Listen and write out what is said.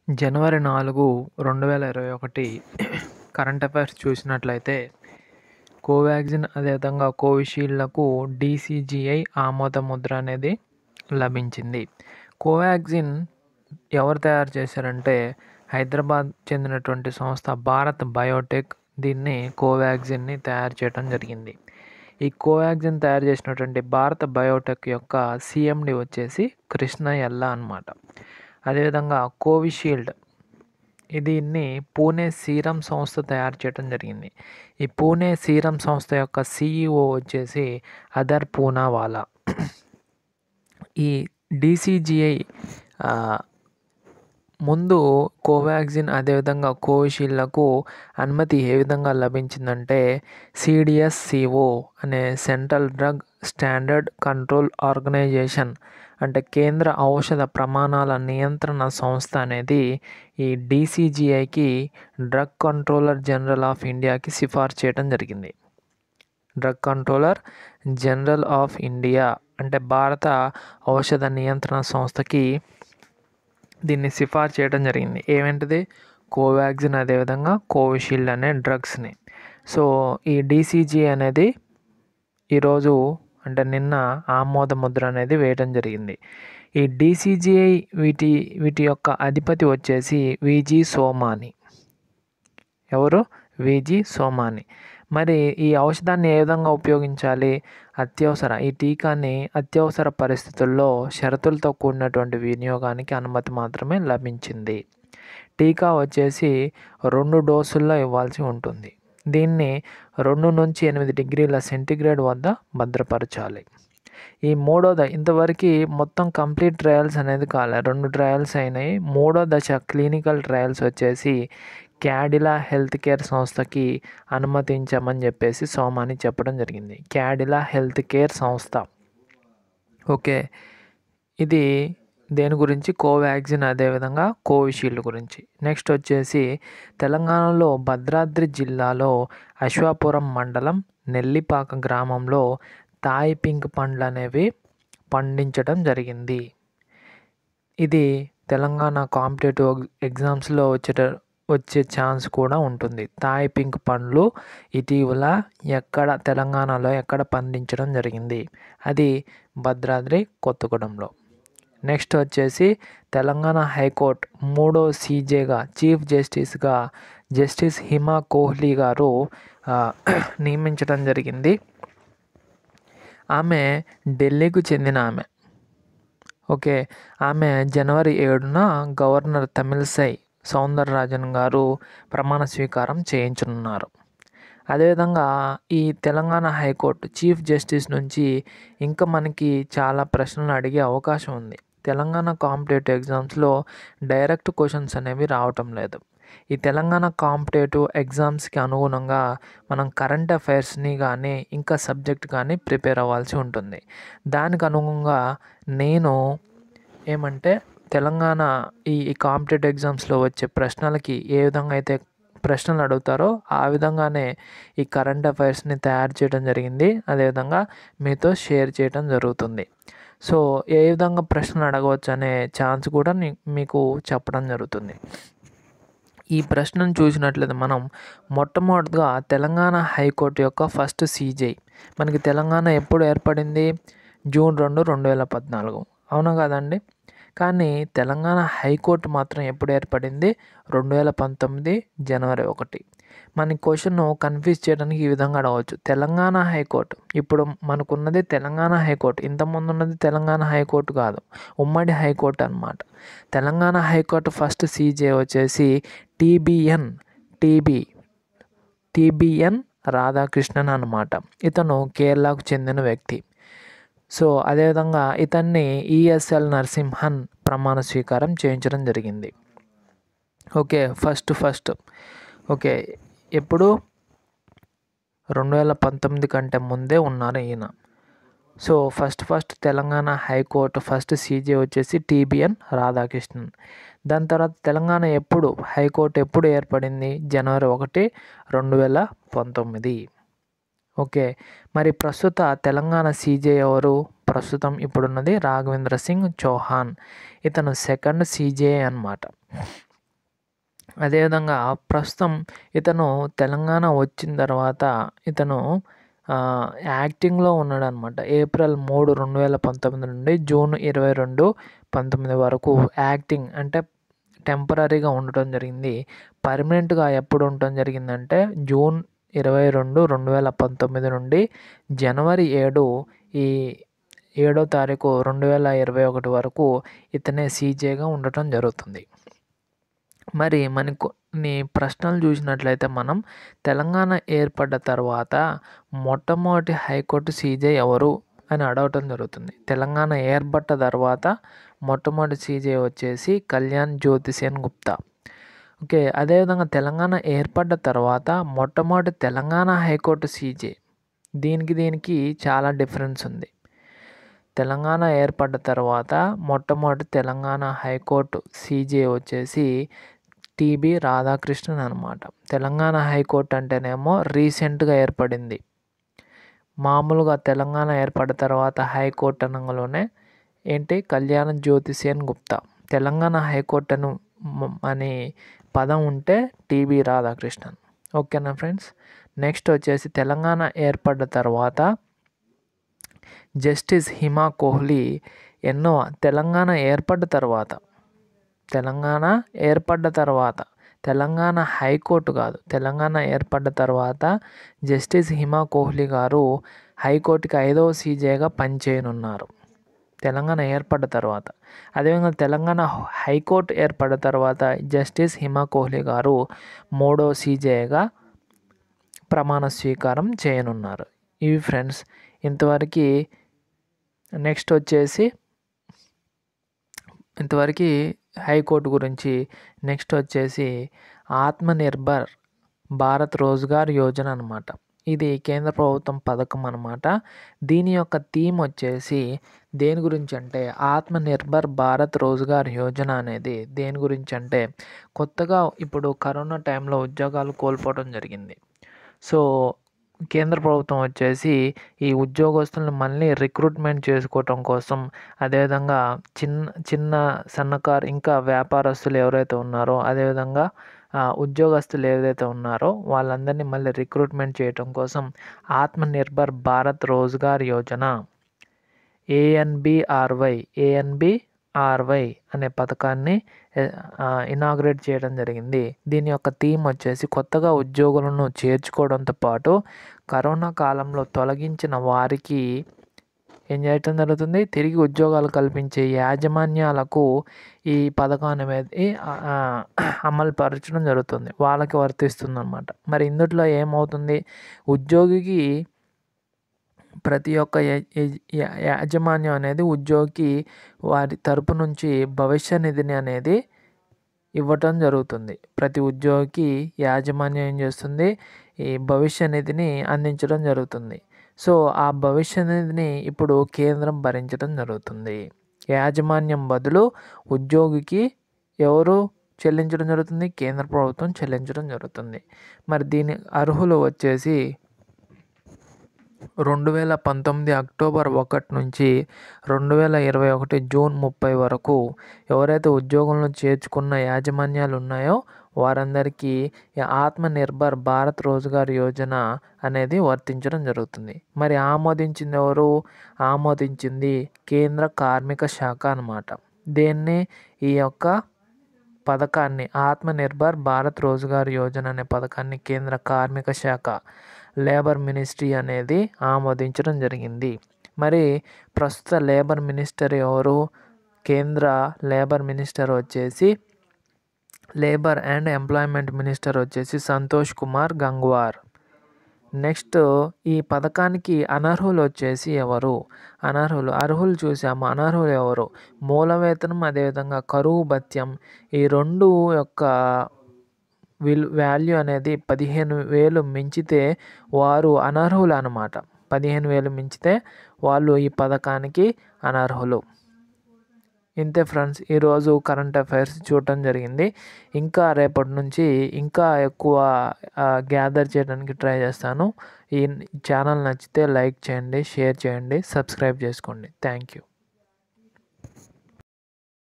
జనవరి నాలుగు రెండు వేల ఇరవై ఒకటి కరెంట్ అఫైర్స్ చూసినట్లయితే కోవాక్సిన్ అదేవిధంగా కోవిషీల్డ్లకు డీసీజీఐ ఆమోద ముద్ర అనేది లభించింది కోవాక్సిన్ ఎవరు తయారు చేశారంటే హైదరాబాద్ చెందినటువంటి సంస్థ భారత్ బయోటెక్ దీన్ని కోవాక్సిన్ని తయారు చేయడం జరిగింది ఈ కోవాక్సిన్ తయారు చేసినటువంటి భారత బయోటెక్ యొక్క సిఎండి వచ్చేసి కృష్ణ ఎల్లా అనమాట అదేవిధంగా కోవిషీల్డ్ దీన్ని పూణే సీరం సంస్థ తయారు చేయడం జరిగింది ఈ పూణే సీరం సంస్థ యొక్క సిఇఓ వచ్చేసి అదర్ పూనావాలా ఈ డీసీజీఐ ముందు కోవాక్సిన్ అదేవిధంగా కోవిషీల్డ్లకు అనుమతి ఏ విధంగా లభించిందంటే సిడిఎస్సిఓ అనే central drug standard control organisation అంటే కేంద్ర ఔషధ ప్రమాణాల నియంత్రణ సంస్థ అనేది ఈ డీసీజీఐకి డ్రగ్ కంట్రోలర్ జనరల్ ఆఫ్ ఇండియాకి సిఫార్సు చేయడం జరిగింది drug controller general of India అంటే భారత ఔషధ నియంత్రణ సంస్థకి దీన్ని సిఫార్సు చేయడం జరిగింది ఏమేంటిది కోవాక్సిన్ అదేవిధంగా కోవిషీల్డ్ అనే డ్రగ్స్ని సో ఈ డీసీజీ అనేది ఈరోజు అంటే నిన్న ఆమోద ముద్ర అనేది వేయడం జరిగింది ఈ డీసీజీఐ వీటి వీటి యొక్క అధిపతి వచ్చేసి విజీ సోమాని ఎవరు విజీ సోమాని మరి ఈ ఔషధాన్ని ఏ విధంగా ఉపయోగించాలి అత్యవసర ఈ టీకాని అత్యవసర పరిస్థితుల్లో షరతులతో కూడినటువంటి వినియోగానికి అనుమతి మాత్రమే లభించింది టీకా వచ్చేసి రెండు డోసుల్లో ఇవ్వాల్సి ఉంటుంది దీన్ని రెండు నుంచి ఎనిమిది డిగ్రీల సెంటీగ్రేడ్ వద్ద భద్రపరచాలి ఈ మూడో ద ఇంతవరకు మొత్తం కంప్లీట్ ట్రయల్స్ అనేది కాలే రెండు ట్రయల్స్ అయినాయి మూడో దశ క్లినికల్ ట్రయల్స్ వచ్చేసి క్యాడిలా హెల్త్ కేర్ సంస్థకి అనుమతించమని చెప్పేసి సోమాని చెప్పడం జరిగింది క్యాడిలా హెల్త్ కేర్ సంస్థ ఓకే ఇది దేని గురించి కోవాక్సిన్ అదేవిధంగా కోవిషీల్డ్ గురించి నెక్స్ట్ వచ్చేసి తెలంగాణలో భద్రాద్రి జిల్లాలో అశ్వాపురం మండలం నెల్లిపాక గ్రామంలో తాయి పింక్ పండ్లు అనేవి పండించడం జరిగింది ఇది తెలంగాణ కాంపిటేటివ్ ఎగ్జామ్స్లో వచ్చేట వచ్చే ఛాన్స్ కూడా ఉంటుంది తాయి పింక్ పండ్లు ఇటీవల ఎక్కడ తెలంగాణలో ఎక్కడ పండించడం జరిగింది అది భద్రాద్రి కొత్తగూడెంలో నెక్స్ట్ వచ్చేసి తెలంగాణ హైకోర్టు మూడో సీజేగా చీఫ్ జస్టిస్గా జస్టిస్ హిమా కోహ్లీ గారు నియమించడం జరిగింది ఆమె ఢిల్లీకు చెందిన ఆమె ఓకే ఆమె జనవరి ఏడున గవర్నర్ తమిళసై సౌందరరాజన్ గారు ప్రమాణ స్వీకారం చేయించనున్నారు అదేవిధంగా ఈ తెలంగాణ హైకోర్టు చీఫ్ జస్టిస్ నుంచి ఇంకా మనకి చాలా ప్రశ్నలు అడిగే అవకాశం ఉంది తెలంగాణ కాంపిటేటివ్ ఎగ్జామ్స్లో డైరెక్ట్ క్వశ్చన్స్ అనేవి రావటం లేదు ఈ తెలంగాణ కాంపిటేటివ్ ఎగ్జామ్స్కి అనుగుణంగా మనం కరెంట్ అఫైర్స్ని కానీ ఇంకా సబ్జెక్ట్ కానీ ప్రిపేర్ అవ్వాల్సి ఉంటుంది దానికి అనుగుణంగా నేను ఏమంటే తెలంగాణ ఈ ఈ కాంపిటేటివ్ ఎగ్జామ్స్లో వచ్చే ప్రశ్నలకి ఏ విధంగా అయితే ప్రశ్నలు అడుగుతారో ఆ విధంగానే ఈ కరెంట్ అఫైర్స్ని తయారు చేయడం జరిగింది అదేవిధంగా మీతో షేర్ చేయడం జరుగుతుంది సో ఏ విధంగా ప్రశ్నలు అడగవచ్చు అనే ఛాన్స్ కూడా మీకు చెప్పడం జరుగుతుంది ఈ ప్రశ్నను చూసినట్లయితే మనం మొట్టమొదటిగా తెలంగాణ హైకోర్టు యొక్క ఫస్ట్ సీజై మనకి తెలంగాణ ఎప్పుడు ఏర్పడింది జూన్ రెండు రెండు వేల పద్నాలుగు అవునా కదండి కానీ తెలంగాణ హైకోర్టు మాత్రం ఎప్పుడు ఏర్పడింది రెండు వేల పంతొమ్మిది జనవరి ఒకటి మన క్వశ్చన్ కన్ఫ్యూజ్ చేయడానికి ఈ విధంగా అడగవచ్చు తెలంగాణ హైకోర్టు ఇప్పుడు మనకున్నది తెలంగాణ హైకోర్టు ఇంతకుముందు ఉన్నది తెలంగాణ హైకోర్టు కాదు ఉమ్మడి హైకోర్టు అనమాట తెలంగాణ హైకోర్టు ఫస్ట్ సీజే వచ్చేసి టీబీఎన్ టీబీ టీబీఎన్ రాధాకృష్ణన్ అనమాట ఇతను కేరళకు చెందిన వ్యక్తి సో అదేవిధంగా ఇతన్ని ఈఎస్ఎల్ నరసింహన్ ప్రమాణ స్వీకారం చేయించడం జరిగింది ఓకే ఫస్ట్ ఫస్ట్ ఓకే ఎప్పుడు రెండు వేల పంతొమ్మిది కంటే ముందే ఉన్నారు ఈయన so first first Telangana high court first CJ వచ్చేసి టీబీఎన్ రాధాకృష్ణన్ దాని తర్వాత తెలంగాణ ఎప్పుడు హైకోర్టు ఎప్పుడు ఏర్పడింది జనవరి ఒకటి రెండు వేల పంతొమ్మిది ఓకే మరి ప్రస్తుత తెలంగాణ సీజే ఎవరు ప్రస్తుతం ఇప్పుడున్నది రాఘవేంద్ర సింగ్ చౌహాన్ ఇతను సెకండ్ సీజే అనమాట అదేవిధంగా ప్రస్తుతం ఇతను తెలంగాణ వచ్చిన తర్వాత ఇతను యాక్టింగ్లో ఉన్నాడు అనమాట ఏప్రిల్ మూడు రెండు వేల పంతొమ్మిది నుండి జూన్ ఇరవై రెండు పంతొమ్మిది వరకు యాక్టింగ్ అంటే టెంపరీగా ఉండటం జరిగింది పర్మనెంట్గా ఎప్పుడు ఉండటం జరిగిందంటే జూన్ ఇరవై రెండు రెండు వేల పంతొమ్మిది నుండి జనవరి ఏడు ఈ ఏడో తారీఖు రెండు వేల ఇరవై ఒకటి వరకు ఇతనే సీజేగా ఉండటం జరుగుతుంది మరి మనకు నీ ప్రశ్నలు చూసినట్లయితే మనం తెలంగాణ ఏర్పడ్డ తర్వాత మొట్టమొదటి హైకోర్టు సీజే ఎవరు అని అడగటం జరుగుతుంది తెలంగాణ ఏర్పడ్డ తర్వాత మొట్టమొదటి సీజే వచ్చేసి కళ్యాణ్ జ్యోతిసేన్ గుప్తా ఓకే అదేవిధంగా తెలంగాణ ఏర్పడ్డ తర్వాత మొట్టమొదటి తెలంగాణ హైకోర్టు సీజే దీనికి దీనికి చాలా డిఫరెన్స్ ఉంది తెలంగాణ ఏర్పడ్డ తర్వాత మొట్టమొదటి తెలంగాణ హైకోర్టు సీజే వచ్చేసి టిబి రాధాకృష్ణన్ అనమాట తెలంగాణ హైకోర్టు అంటేనేమో రీసెంట్గా ఏర్పడింది మామూలుగా తెలంగాణ ఏర్పడిన తర్వాత హైకోర్టు అనగానే ఏంటి కళ్యాణ జ్యోతిసేన్ గుప్తా తెలంగాణ హైకోర్టు అను అని పదం ఉంటే టిబి రాధాకృష్ణన్ ఓకేనా ఫ్రెండ్స్ నెక్స్ట్ వచ్చేసి తెలంగాణ ఏర్పడ్డ తర్వాత జస్టిస్ హిమా కోహ్లీ ఎన్నో తెలంగాణ ఏర్పడ్డ తర్వాత తెలంగాణ ఏర్పడ్డ తర్వాత తెలంగాణ హైకోర్టు కాదు తెలంగాణ ఏర్పడ్డ తర్వాత జస్టిస్ హిమా కోహ్లీ గారు హైకోర్టుకి ఐదవ సీజేగా పనిచేయనున్నారు తెలంగాణ ఏర్పడ్డ తర్వాత అదేవిధంగా తెలంగాణ హైకోర్టు ఏర్పడ్డ తర్వాత జస్టిస్ హిమా కోహ్లీ గారు మూడో సీజేగా ప్రమాణ స్వీకారం చేయనున్నారు ఇవి ఫ్రెండ్స్ ఇంతవరకు నెక్స్ట్ వచ్చేసి ఇంతవరకు హైకోర్టు గురించి నెక్స్ట్ వచ్చేసి ఆత్మనిర్భర్ భారత్ రోజ్గార్ యోజన అనమాట ఇది కేంద్ర ప్రభుత్వం పథకం అనమాట దీని యొక్క థీమ్ వచ్చేసి దేని గురించి అంటే ఆత్మనిర్భర్ భారత్ రోజ్గార్ యోజన అనేది దేని గురించి అంటే కొత్తగా ఇప్పుడు కరోనా టైంలో ఉద్యోగాలు కోల్పోవడం జరిగింది సో కేంద్ర ప్రభుత్వం వచ్చేసి ఈ ఉద్యోగస్తులను మళ్ళీ రిక్రూట్మెంట్ చేసుకోవటం కోసం అదేవిధంగా చిన్న చిన్న సన్నకారు ఇంకా వ్యాపారస్తులు ఎవరైతే ఉన్నారో అదేవిధంగా ఉద్యోగస్తులు ఏదైతే ఉన్నారో వాళ్ళందరినీ మళ్ళీ రిక్రూట్మెంట్ చేయటం కోసం ఆత్మనిర్భర్ భారత్ రోజ్గార్ యోజన ఏఎన్బిఆర్వై ఏఎన్బిఆర్వై అనే పథకాన్ని ఇనాగ్రేట్ చేయడం జరిగింది దీని యొక్క థీమ్ వచ్చేసి కొత్తగా ఉద్యోగులను చేర్చుకోవడంతో పాటు కరోనా కాలంలో తొలగించిన వారికి ఏం చేయటం జరుగుతుంది తిరిగి ఉద్యోగాలు కల్పించే యాజమాన్యాలకు ఈ పథకం అనేది అమలు పరచడం జరుగుతుంది వాళ్ళకి వర్తిస్తుంది అనమాట మరి ఇందులో ఏమవుతుంది ఉద్యోగికి ప్రతి ఒక్క యాజమాన్యం అనేది ఉద్యోగికి వారి తరపు నుంచి భవిష్య నిధిని అనేది ఇవ్వటం జరుగుతుంది ప్రతి ఉద్యోగికి యాజమాన్యం ఏం చేస్తుంది ఈ భవిష్య నిధిని అందించడం జరుగుతుంది సో ఆ భవిష్య నిధిని ఇప్పుడు కేంద్రం భరించడం జరుగుతుంది యాజమాన్యం బదులు ఉద్యోగికి ఎవరు చెల్లించడం జరుగుతుంది కేంద్ర ప్రభుత్వం చెల్లించడం జరుగుతుంది మరి దీని అర్హులు వచ్చేసి రెండు వేల పంతొమ్మిది అక్టోబర్ ఒకటి నుంచి రెండు వేల ఇరవై ఒకటి జూన్ ముప్పై వరకు ఎవరైతే ఉద్యోగులను చేర్చుకున్న యాజమాన్యాలు ఉన్నాయో వారందరికీ ఆత్మనిర్భర్ భారత్ రోజ్గార్ యోజన అనేది వర్తించడం జరుగుతుంది మరి ఆమోదించింది ఎవరు ఆమోదించింది కేంద్ర కార్మిక శాఖ అనమాట దీన్ని ఈ యొక్క పథకాన్ని ఆత్మనిర్భర్ భారత్ రోజ్గార్ యోజన అనే పథకాన్ని కేంద్ర కార్మిక శాఖ లేబర్ మినిస్ట్రీ అనేది ఆమోదించడం జరిగింది మరి ప్రస్తుత లేబర్ మినిస్టర్ ఎవరు కేంద్ర లేబర్ మినిస్టర్ వచ్చేసి లేబర్ అండ్ ఎంప్లాయ్మెంట్ మినిస్టర్ వచ్చేసి సంతోష్ కుమార్ గంగ్వార్ నెక్స్ట్ ఈ పథకానికి అనర్హులు వచ్చేసి ఎవరు అనర్హులు అర్హులు చూసాము అనర్హులు ఎవరు మూల వేతనం అదేవిధంగా కరువు భత్యం ఈ రెండు యొక్క విల్ వాల్యూ అనేది పదిహేను వేలు మించితే వారు అనర్హులు అనమాట పదిహేను వేలు మించితే వాళ్ళు ఈ పథకానికి అనర్హులు ఇంతే ఫ్రెండ్స్ ఈరోజు కరెంట్ అఫైర్స్ చూడటం జరిగింది ఇంకా రేపటి నుంచి ఇంకా ఎక్కువ గ్యాదర్ చేయడానికి ట్రై చేస్తాను ఈ ఛానల్ నచ్చితే లైక్ చేయండి షేర్ చేయండి సబ్స్క్రైబ్ చేసుకోండి థ్యాంక్ యూ